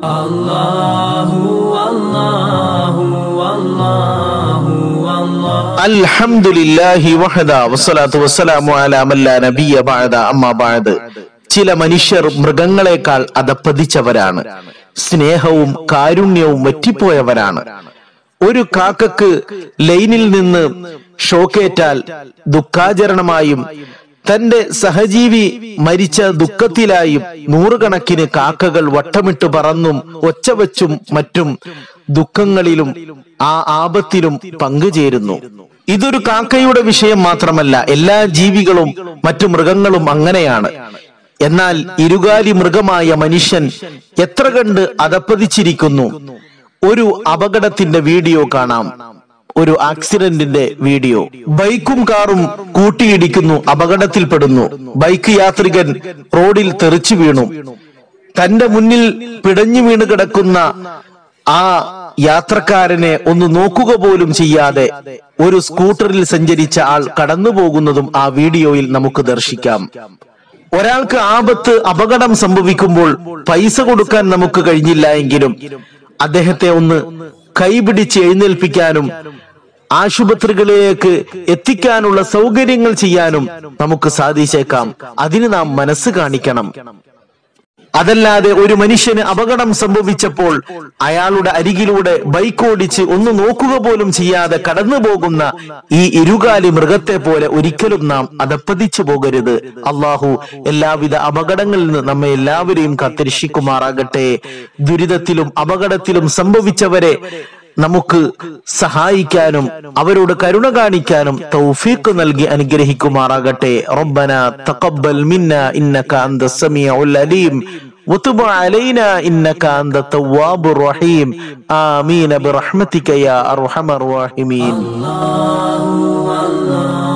അൽഹംദുലില്ലാഹി വഹദ വസ്സലാത്തു വസ്സലാമു അലാ മല്ലാ നബിയ ബഅദ അമ്മാ ബഅദ് ചില മനുഷ്യർ മൃഗങ്ങളെക്കാൾ അതപ്പതിച്ചവരാണ് സ്നേഹവും കാരുണ്യവും വറ്റിപ്പോയവരാണ് ഒരു കാക്കക്ക് ലൈനിൽ നിന്ന് ഷോക്കേറ്റാൽ ദുഃഖാചരണമായും തന്റെ സഹജീവി മരിച്ച ദുഃഖത്തിലായും നൂറുകണക്കിന് കാക്കകൾ വട്ടമിട്ട് പറന്നും ഒച്ചവച്ചും മറ്റും ദുഃഖങ്ങളിലും ആ ആപത്തിലും പങ്കുചേരുന്നു ഇതൊരു കാക്കയുടെ വിഷയം മാത്രമല്ല എല്ലാ ജീവികളും മറ്റു മൃഗങ്ങളും അങ്ങനെയാണ് എന്നാൽ ഇരുകാലി മൃഗമായ മനുഷ്യൻ എത്ര കണ്ട് അതപ്പതിച്ചിരിക്കുന്നു ഒരു അപകടത്തിന്റെ വീഡിയോ കാണാം ഒരു ആക്സിഡന്റിന്റെ വീഡിയോ ബൈക്കും കാറും കൂട്ടിയിടിക്കുന്നു അപകടത്തിൽപ്പെടുന്നു ബൈക്ക് യാത്രികൻ റോഡിൽ തെറിച്ചു വീണു തന്റെ മുന്നിൽ പിടഞ്ഞു വീണ് കിടക്കുന്ന ആ യാത്രക്കാരനെ ഒന്ന് നോക്കുക പോലും ചെയ്യാതെ ഒരു സ്കൂട്ടറിൽ സഞ്ചരിച്ച ആൾ കടന്നു പോകുന്നതും ആ വീഡിയോയിൽ നമുക്ക് ദർശിക്കാം ഒരാൾക്ക് ആപത്ത് അപകടം സംഭവിക്കുമ്പോൾ പൈസ കൊടുക്കാൻ നമുക്ക് കഴിഞ്ഞില്ല എങ്കിലും അദ്ദേഹത്തെ ഒന്ന് കൈപിടിച്ച് എഴുന്നേൽപ്പിക്കാനും ആശുപത്രികളിലേക്ക് എത്തിക്കാനുള്ള സൗകര്യങ്ങൾ ചെയ്യാനും നമുക്ക് സാധിച്ചേക്കാം അതിന് നാം മനസ്സ് കാണിക്കണം അതല്ലാതെ ഒരു മനുഷ്യന് അപകടം സംഭവിച്ചപ്പോൾ അയാളുടെ അരികിലൂടെ ബൈക്ക് ഓടിച്ച് ഒന്ന് നോക്കുക പോലും ചെയ്യാതെ കടന്നു പോകുന്ന ഈ ഇരുകാലി മൃഗത്തെ പോലെ ഒരിക്കലും നാം അതപ്പതിച്ചു പോകരുത് അള്ളാഹു എല്ലാവിധ അപകടങ്ങളിൽ നിന്ന് നമ്മെ എല്ലാവരെയും കത്തിരക്ഷിക്കുമാറാകട്ടെ ദുരിതത്തിലും അപകടത്തിലും സംഭവിച്ചവരെ നമുക്ക് സഹായിക്കാനും അവരോട് കരുണ കാണിക്കാനും തൗഫീഖ് നൽകി അനുഗ്രഹിക്കുമാറാകട്ടെ റബ്ബന തഖബ്ബൽ മിന്ന ഇന്നക അന്ത സമീഉൽ അലീം وتب علينا إنك أنت التواب الرحيم آمين برحمتك يا أرحم الراحمين الله